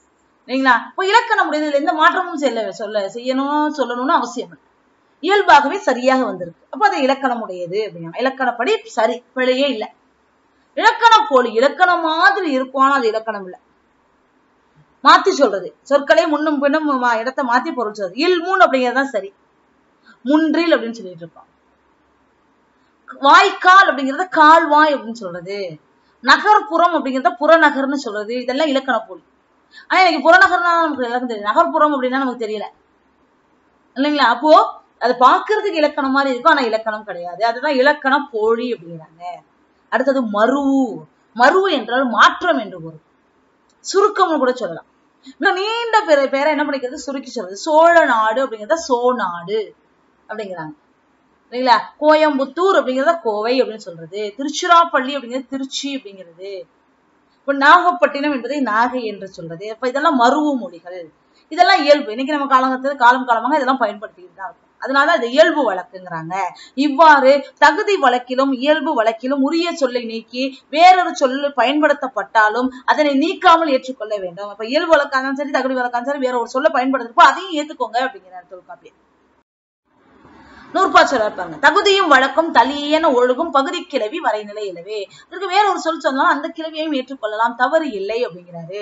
இல்லைங்களா இப்போ இலக்கணம் முடியுது எந்த மாற்றமும் செல்ல சொல்ல செய்யணும் சொல்லணும்னு அவசியம் இல்லை இயல்பாகவே சரியாக வந்திருக்கு அப்ப அது இலக்கணம் உடையது அப்படின்னா இலக்கணப்படி சரி பிழையே இல்லை இலக்கண போலி இலக்கணம் மாதிரி இருக்கும் ஆனா அது இலக்கணம் இல்லை மாத்தி சொல்றது சொற்களை முன்னும் பின்னும் மா- இடத்தை மாத்தி பொருள் சொல்றது இல் மூன் அப்படிங்கறதுதான் சரி முன்றில் அப்படின்னு சொல்லிட்டு இருக்கோம் வாய்க்கால் அப்படிங்கறத கால்வாய் அப்படின்னு சொல்றது நகர்ப்புறம் அப்படிங்கறத புறநகர்னு சொல்றது இதெல்லாம் இலக்கண போலி ஆனா எனக்கு புறநகர்னா நமக்கு எல்லாருக்கும் தெரியும் நகர்ப்புறம் அப்படின்னா நமக்கு தெரியல இல்லைங்களா அப்போ அது பார்க்கிறதுக்கு இலக்கணம் மாதிரி இருக்கும் ஆனா இலக்கணம் கிடையாது அதுதான் இலக்கண போலி அப்படிங்கிறாங்க அடுத்தது மருவு மருவு என்றால் மாற்றம் என்று பொருள் சுருக்கம்னு கூட சொல்லலாம் இன்னும் நீண்ட பேரை பேரை என்ன பண்ணிக்கிறது சுருக்கி சொல்றது சோழ நாடு அப்படிங்கறத சோநாடு அப்படிங்கிறாங்க இல்லைங்களா கோயம்புத்தூர் அப்படிங்கறத கோவை அப்படின்னு சொல்றது திருச்சிராப்பள்ளி அப்படிங்கிறது திருச்சி அப்படிங்கிறது இப்ப நாகப்பட்டினம் என்பதை நாகை என்று சொல்றது அப்ப இதெல்லாம் மருவு மொழிகள் இதெல்லாம் இயல்பு இன்னைக்கு நம்ம காலங்கத்துல காலம் காலமாக இதெல்லாம் பயன்படுத்திக்கிட்டு தான் இருக்கும் அதனால அது இயல்பு வழக்குங்கிறாங்க இவ்வாறு தகுதி வழக்கிலும் இயல்பு வழக்கிலும் உரிய சொல்லை நீக்கி வேறொரு சொல் பயன்படுத்தப்பட்டாலும் அதனை நீக்காமல் ஏற்றுக்கொள்ள வேண்டும் அப்ப இயல்பு வழக்கானாலும் சரி தகுதி வழக்கானாலும் சரி வேற ஒரு சொல்ல பயன்படுத்துறப்போ அதையும் ஏத்துக்கோங்க அப்படிங்கிறார் தொல்காப்பியர் நூற்பா சொல்ல இருப்பாங்க தகுதியும் வழக்கம் தலியன ஒழுகும் பகுதி கிளவி வரைநிலை இலவே இதற்கு வேற ஒரு சொல் சொன்னாலும் அந்த கிளவியையும் ஏற்றுக்கொள்ளலாம் தவறு இல்லை அப்படிங்கிறாரு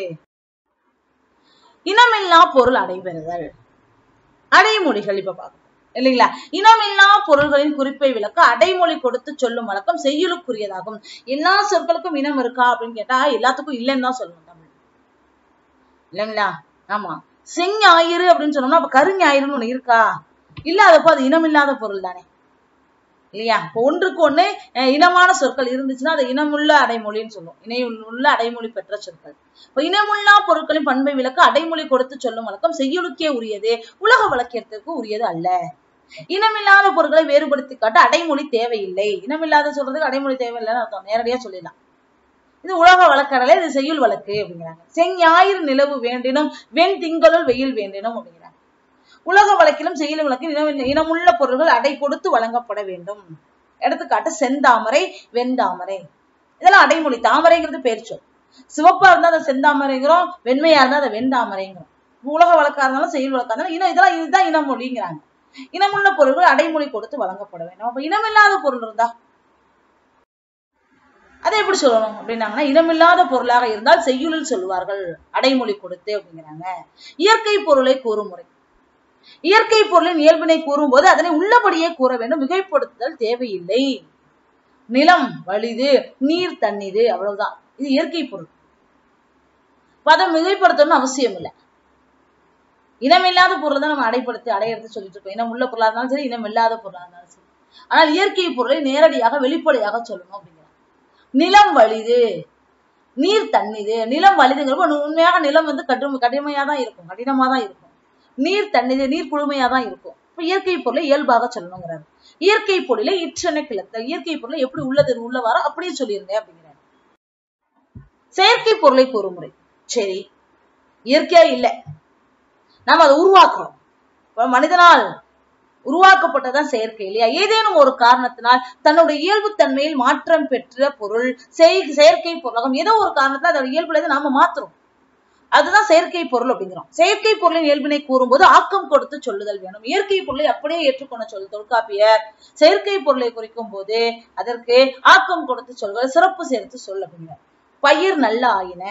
இனமில்லா பொருள் அடைபெறுதல் அடைமொழிகள் இப்ப பார்க்கணும் இல்லைங்களா இனமில்லா பொருள்களின் குறிப்பை விளக்க அடைமொழி கொடுத்து சொல்லும் வழக்கம் செய்யுளுக்குரியதாகும் எல்லா சொற்களுக்கும் இனம் இருக்கா அப்படின்னு கேட்டா எல்லாத்துக்கும் இல்லைன்னு தான் சொல்லணும் தமிழ் இல்லைங்களா ஆமா செஞ்ஞாயிறு அப்படின்னு சொன்னோம்னா அப்ப கருஞாயிறுன்னு ஒண்ணு இருக்கா இல்லாதப்போ அது இனமில்லாத பொருள் தானே இல்லையா இப்போ ஒன்றுக்கு ஒண்ணு அஹ், இனமான சொற்கள் இருந்துச்சுன்னா அது இனமுள்ள அடைமொழின்னு சொல்லும் இணையுள்ள அடைமொழி பெற்ற சொற்கள் இப்போ இனமுள்ளா பொருட்களின் பண்பை விளக்க அடைமொழி கொடுத்து சொல்லும் வழக்கம் செய்யுளுக்கே உரியது உலக வழக்கியத்திற்கு உரியது அல்ல இனமில்லாத பொருட்களை வேறுபடுத்தி காட்ட அடைமொழி தேவையில்லை இனமில்லாத சொல்றதுக்கு அடைமொழி தேவையில்லைன்னு அர்த்தம் நேரடியா சொல்லிடலாம் இது உலக வழக்கடலை இது செய்யுள் வழக்கு அப்படிங்கிறாங்க செஞ்ஞாயிறு நிலவு வேண்டினும் வெண் திங்களுள் வெயில் வேண்டினும் அப்படிங்கிறாங்க உலக வழக்கிலும் செய்யுள் வழக்கில் இனம் இனமுள்ள பொருள்கள் அடை கொடுத்து வழங்கப்பட வேண்டும் எடுத்துக்காட்டு செந்தாமரை வெண்தாமரை இதெல்லாம் அடைமொழி தாமரைங்கிறது பேர் சொல் சிவப்பா இருந்தா அதை செந்தாமரைங்கிறோம் வெண்மையா இருந்தா அதை வெண்தாமரைங்கிறோம் உலக வழக்கா இருந்தாலும் செய்யுள் வழக்கா இருந்தாலும் இனம் இதெல்லாம் இதுதான் இனமொழிங்கிறாங்க இனமுள்ள பொருள்கள் அடைமொழி கொடுத்து வழங்கப்பட வேண்டும் அப்ப இனமில்லாத பொருள் இருந்தா அதை எப்படி சொல்லணும் அப்படின்னாங்கன்னா இனமில்லாத பொருளாக இருந்தால் செய்யுளில் சொல்லுவார்கள் அடைமொழி கொடுத்து அப்படிங்கிறாங்க இயற்கை பொருளை கூறும் முறை இயற்கை பொருளின் இயல்பினை கூறும்போது அதனை உள்ளபடியே கூற வேண்டும் மிகைப்படுத்துதல் தேவையில்லை நிலம் வலிது நீர் தண்ணீர் அவ்வளவுதான் இது இயற்கை பொருள் அப்ப அதை மிகைப்படுத்தணும்னு அவசியம் இல்லை இனமில்லாத பொருள் தான் நம்ம அடைப்படுத்தி அடையிறது சொல்லிட்டு இருக்கோம் இனம் உள்ள பொருளா இருந்தாலும் சரி இனம் இல்லாத பொருளா இருந்தாலும் சரி ஆனால் இயற்கை பொருளை நேரடியாக வெளிப்படையாக சொல்லணும் அப்படிங்கிறாங்க நிலம் வலிது நீர் தண்ணிது நிலம் வலிதுங்கிறப்ப உண்மையாக நிலம் வந்து கடும் கடுமையா தான் இருக்கும் கடினமா தான் இருக்கும் நீர் தண்ணிது நீர் குளுமையா தான் இருக்கும் இப்ப இயற்கை பொருளை இயல்பாக சொல்லணுங்கிறாரு இயற்கை பொருளை இற்றென கிளத்தல் இயற்கை பொருளை எப்படி உள்ளது உள்ளவாரோ அப்படியே சொல்லிருங்க அப்படிங்கிறாரு செயற்கை பொருளை கூறும் முறை சரி இயற்கையா இல்ல நாம அதை உருவாக்குறோம் இப்ப மனிதனால் உருவாக்கப்பட்டதான் செயற்கை இல்லையா ஏதேனும் ஒரு காரணத்தினால் தன்னுடைய இயல்பு தன்மையில் மாற்றம் பெற்ற பொருள் செய்- செயற்கை பொருளாகும் ஏதோ ஒரு காரணத்துல அதோட இயல்புல இருந்து நாம மாத்துறோம் அதுதான் செயற்கை பொருள் அப்படிங்கிறோம் செயற்கை பொருளின் இயல்பினை கூறும்போது ஆக்கம் கொடுத்து சொல்லுதல் வேணும் இயற்கை பொருளை அப்படியே ஏற்றுக்கொள்ள சொல்லு தொல்காப்பியர் செயற்கை பொருளை குறிக்கும் போது அதற்கு ஆக்கம் கொடுத்து சொல்வது சிறப்பு சேர்த்து சொல் அப்படிங்கிறார் பயிர் நல்ல ஆயின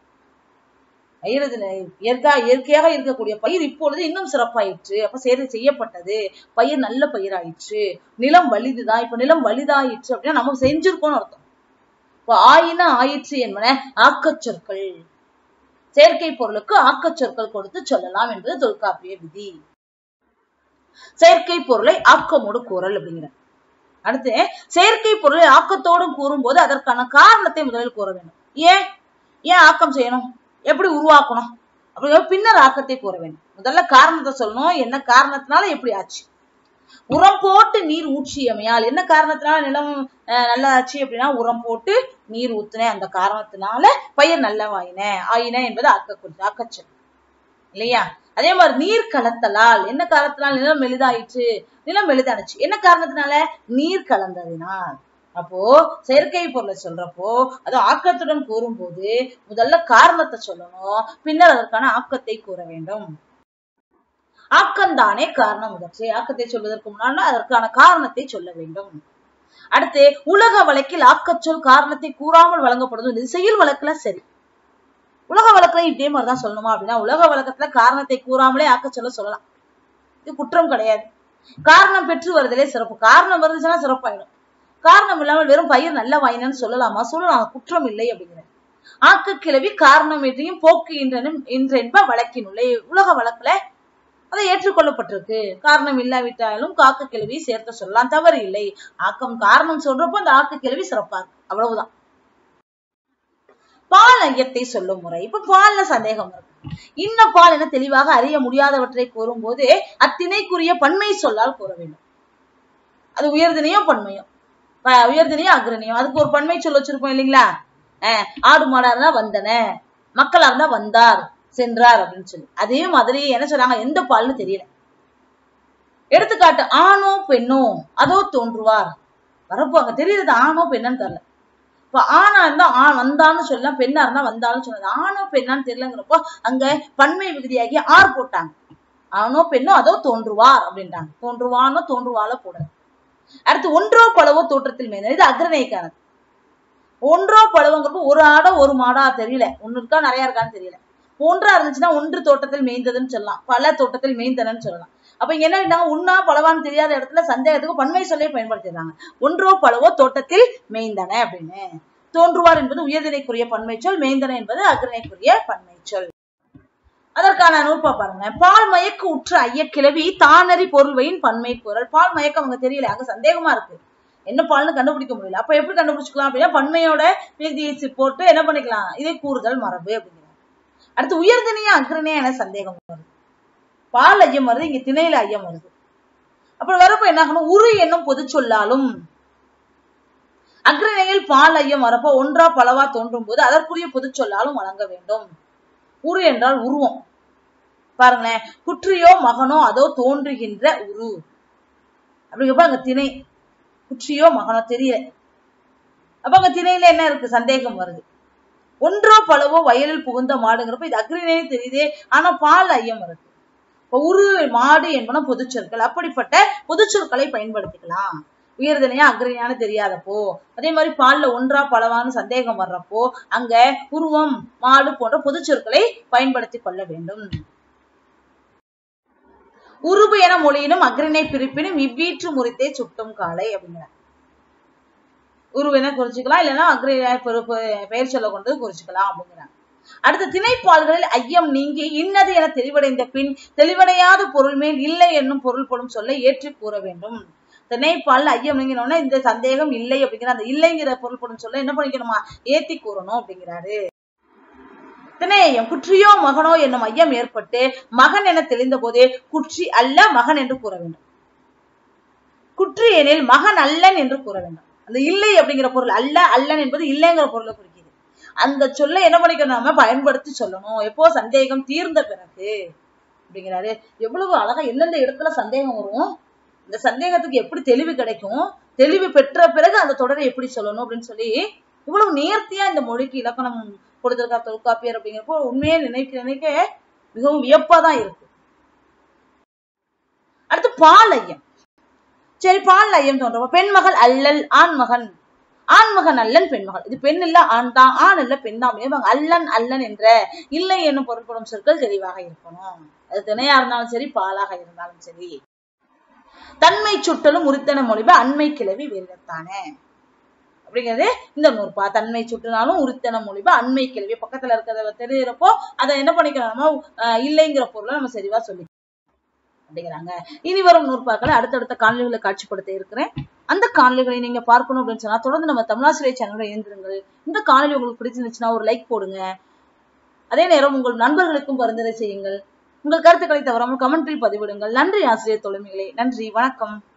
பயிர் இதுல இயற்கா இயற்கையாக இருக்கக்கூடிய பயிர் இப்பொழுது இன்னும் சிறப்பாயிற்று அப்ப சேது செய்யப்பட்டது பயிர் நல்ல பயிராயிற்று நிலம் வலிதுதான் இப்ப நிலம் வலிதாயிற்று அப்படின்னா நம்ம செஞ்சிருக்கோம்னு அர்த்தம் இப்ப ஆயின ஆயிற்று என்பன ஆக்கச் சொற்கள் செயற்கை பொருளுக்கு ஆக்கச் சொற்கள் கொடுத்து சொல்லலாம் என்பது தொல்காப்பிய விதி செயற்கை பொருளை ஆக்கமோடு கூறல் அப்படிங்கிற அடுத்து செயற்கை பொருளை ஆக்கத்தோடும் கூறும்போது அதற்கான காரணத்தை முதலில் கூற வேண்டும் ஏன் ஏன் ஆக்கம் செய்யணும் எப்படி உருவாக்கணும் அப்படிங்கிற பின்னர் ஆக்கத்தை கூற வேண்டும் முதல்ல காரணத்தை சொல்லணும் என்ன காரணத்தினால எப்படி ஆச்சு உரம் போட்டு நீர் ஊற்றியமையால் என்ன காரணத்தினால நிலம் அஹ், நல்லா ஆச்சு அப்படின்னா உரம் போட்டு நீர் ஊத்துனேன் அந்த காரணத்தினால பயிர் நல்லவாயின ஆயின என்பது ஆக்க ஆக்கச்சொல் இல்லையா அதே மாதிரி நீர் கலத்தலால் என்ன காரணத்தினால் நிலம் மெலிதாயிற்று நிலம் மெலிதானுச்சு என்ன காரணத்தினால நீர் கலந்ததினால் அப்போ செயற்கை பொருளை சொல்றப்போ அது ஆக்கத்துடன் கூறும்போது முதல்ல காரணத்தை சொல்லணும் பின்னர் அதற்கான ஆக்கத்தை கூற வேண்டும் ஆக்கம்தானே காரணம் முதற்றை ஆக்கத்தை சொல்வதற்கு முன்னால் அதற்கான காரணத்தை சொல்ல வேண்டும் அடுத்து உலக வழக்கில் ஆக்கச்சொல் காரணத்தை கூறாமல் வழங்கப்படுவது இது செயல் வழக்குல சரி உலக வழக்குல இதே மாதிரிதான் சொல்லணுமா அப்படின்னா உலக வழக்கத்துல காரணத்தை கூறாமலே ஆக்கச்சொல்ல சொல்லலாம் இது குற்றம் கிடையாது காரணம் பெற்று வருதலே சிறப்பு காரணம் வருதுச்சுன்னா சிறப்பாயிடும் காரணம் இல்லாமல் வெறும் பயிர் நல்ல வாயினன்னு சொல்லலாமா சொல்லலாம் குற்றம் இல்லை அப்படிங்கிறது ஆக்க கிளவி காரணம் எதையும் போக்கு என்றென்ப வழக்கினுள்ளே உலக வழக்குல அதை ஏற்றுக்கொள்ளப்பட்டிருக்கு காரணம் இல்லாவிட்டாலும் காக்க கிளவி சேர்த்த சொல்லலாம் தவறு இல்லை ஆக்கம் காரணம் சொல்றப்போ அந்த ஆக்க கிளவி சிறப்பா இருக்கு அவ்வளவுதான் பால் ஐயத்தை சொல்லும் முறை இப்ப பால்ல சந்தேகம் இருக்கு இன்ன பால் என தெளிவாக அறிய முடியாதவற்றை கூறும்போது அத்திணைக்குரிய பன்மை சொல்லால் கூற வேண்டும் அது உயர்தினையோ பன்மையோ உயர்தினையோ அக்ரணியோ அதுக்கு ஒரு பன்மை சொல் வச்சிருப்போம் இல்லைங்களா அஹ் ஆடு மாடா இருந்தா வந்தன மக்களா இருந்தா வந்தார் சென்றார் அப்படின்னு சொல்லி அதே மாதிரி என்ன சொல்றாங்க எந்த பால்னு தெரியல எடுத்துக்காட்டு ஆணோ பெண்ணோ அதோ தோன்றுவார் வரப்போ அங்க தெரியுது ஆணோ பெண்ணான்னு தெரியல இப்ப ஆணா இருந்தா ஆ வந்தான்னு சொல்லலாம் பெண்ணா இருந்தா வந்தாலும் சொன்னது ஆணோ பெண்ணான்னு தெரியலங்கிறப்போ அங்க பன்மை விகுதியாகி ஆர் போட்டாங்க ஆணோ பெண்ணோ அதோ தோன்றுவார் அப்படின்ட்டாங்க தோன்றுவானோ தோன்றுவால போட அடுத்து ஒன்றோ பழவோ தோற்றத்தில் மேய்ந்தது இது அக்ரணைக்கானது ஒன்றோ பழவங்கிறப்போ ஒரு ஆடோ ஒரு மாடா தெரியல ஒன்னு இருக்கா நிறைய இருக்கான்னு தெரியல ஒன்றா இருந்துச்சுன்னா ஒன்று தோட்டத்தில் மேய்ந்ததுன்னு சொல்லலாம் பல தோட்டத்தில் மேய்ந்தனன்னு சொல்லலாம் அப்ப இங்க என்ன பண்ணாங்க உண்ணா பழவான்னு தெரியாத இடத்துல சந்தேகத்துக்கு பன்மை சொல்லே பயன்படுத்திடுறாங்க ஒன்றோ பழவோ தோட்டத்தில் மேய்ந்தன அப்படின்னு தோன்றுவார் என்பது உயர்தினைக்குரிய பன்மை சொல் மேய்ந்தன என்பது அக்ரணைக்குரிய பன்மை சொல் அதற்கான நூற்பா பாருங்க பால் மயக்க உற்ற ஐய கிளவி தானறி பொருள்வையின் பன்மை குரல் பால் மயக்கம் அவங்க தெரியல அங்க சந்தேகமா இருக்கு என்ன பால்னு கண்டுபிடிக்க முடியல அப்ப எப்படி கண்டுபிடிச்சுக்கலாம் அப்படின்னா பன்மையோட விகுதியை போட்டு என்ன பண்ணிக்கலாம் இதை கூறுதல் மரபு அப்படிங்கிறாங்க அடுத்து உயர்தினையா அக்ரணையா என சந்தேகம் வருது பால் ஐயம் வருது இங்க திணையில ஐயம் வருது அப்புறம் வரப்ப என்ன ஆகணும் உரு என்னும் பொது சொல்லாலும் அக்ரணையில் பால் ஐயம் வரப்போ ஒன்றா பலவா தோன்றும் போது அதற்குரிய பொது சொல்லாலும் வழங்க வேண்டும் உரு என்றால் உருவம் பாருங்களேன் குற்றியோ மகனோ அதோ தோன்றுகின்ற உரு அப்படிங்கிறப்ப அங்க திணை குற்றியோ மகனோ தெரியல அப்ப அங்க திணையில என்ன இருக்கு சந்தேகம் வருது ஒன்றோ பலவோ வயலில் புகுந்த மாடுங்கிறப்ப இது அக்ரிணை தெரியுதே ஆனா பால் ஐயம் இருக்கு இப்ப உரு மாடு என்பன பொதுச்சொற்கள் அப்படிப்பட்ட பொதுச்சொற்களை பயன்படுத்திக்கலாம் உயர்தனையா அக்ரணியான தெரியாதப்போ அதே மாதிரி பால்ல ஒன்றா பலவான்னு சந்தேகம் வர்றப்போ அங்க உருவம் மாடு போன்ற பொதுச்சொற்களை பயன்படுத்தி கொள்ள வேண்டும் உருபு என மொழியினும் அக்ரிணை பிரிப்பினும் இவ்வீற்று முறித்தே சுட்டும் காலை அப்படிங்கிற உருவென குறிச்சுக்கலாம் இல்லைன்னா அக்ரி பெயர் சொல்ல கொண்டு குறிச்சுக்கலாம் அப்படிங்கிறாங்க அடுத்த திணைப்பால்களில் ஐயம் நீங்கி இன்னது என தெளிவடைந்த பின் தெளிவடையாத பொருள் மேல் இல்லை என்னும் பொருள்படும் சொல்ல ஏற்றி கூற வேண்டும் திணைப்பால் ஐயம் நீங்கினோன்னா இந்த சந்தேகம் இல்லை அப்படிங்கிற அந்த இல்லைங்கிற பொருள்படும் சொல்ல என்ன பண்ணிக்கணுமா ஏத்தி கூறணும் அப்படிங்கிறாரு திணையம் குற்றியோ மகனோ என்னும் ஐயம் ஏற்பட்டு மகன் என தெளிந்த போதே குற்றி அல்ல மகன் என்று கூற வேண்டும் குற்றி எனில் மகன் அல்லன் என்று கூற வேண்டும் அந்த இல்லை அப்படிங்கிற பொருள் அல்ல அல்லன் என்பது இல்லைங்கிற பொருளை குறிக்குது அந்த சொல்ல என்ன பண்ணிக்கணும் நாம பயன்படுத்தி சொல்லணும் எப்போ சந்தேகம் தீர்ந்த பிறகு அப்படிங்கிறாரு எவ்வளவு அழகா எந்தெந்த இடத்துல சந்தேகம் வரும் இந்த சந்தேகத்துக்கு எப்படி தெளிவு கிடைக்கும் தெளிவு பெற்ற பிறகு அந்த தொடரை எப்படி சொல்லணும் அப்படின்னு சொல்லி இவ்வளவு நேர்த்தியா இந்த மொழிக்கு இலக்கணம் கொடுத்திருக்கார் தொல்காப்பியர் அப்படிங்கிறப்போ உண்மையே நினைக்க நினைக்க மிகவும் வியப்பா தான் இருக்கு அடுத்து பால் ஐயம் சரி பால் ஐயம் தோன்றப்ப பெண்மகள் அல்லல் ஆண்மகன் ஆண்மகன் அல்லன் பெண்மகள் இது பெண் இல்ல ஆண் தான் ஆண் இல்ல பெண் தான் அப்படியே அல்லன் அல்லன் என்ற இல்லை என்னும் பொருட்படும் சொற்கள் தெளிவாக இருக்கணும் அது திணையா இருந்தாலும் சரி பாலாக இருந்தாலும் சரி தன்மை சுட்டலும் உரித்தன மொழிப அண்மை கிளவி வெள்ளத்தானே அப்படிங்கிறது இந்த நூற்பா தன்மை சுட்டுனாலும் உரித்தன மொழிப அண்மை கிளவி பக்கத்துல இருக்கிறத தெரியுறப்போ அதை என்ன பண்ணிக்கலாம் நம்ம இல்லைங்கிற பொருளை நம்ம சரிவா சொல்லி அப்படிங்கிறாங்க இனி வரும் நூற்பாக்களை அடுத்தடுத்த காணொலிகளை காட்சிப்படுத்த இருக்கிறேன் அந்த காணொலிகளை நீங்க பார்க்கணும் அப்படின்னு சொன்னா தொடர்ந்து நம்ம தமிழாசிரியர் சேனலோட இணைந்திருங்கள் இந்த காணொலி உங்களுக்கு பிடிச்சிருந்துச்சுன்னா ஒரு லைக் போடுங்க அதே நேரம் உங்கள் நண்பர்களுக்கும் பரிந்துரை செய்யுங்கள் உங்கள் கருத்துக்களை தவறாமல் கமெண்டில் பதிவிடுங்கள் நன்றி ஆசிரியர் தொழுமைகளே நன்றி வணக்கம்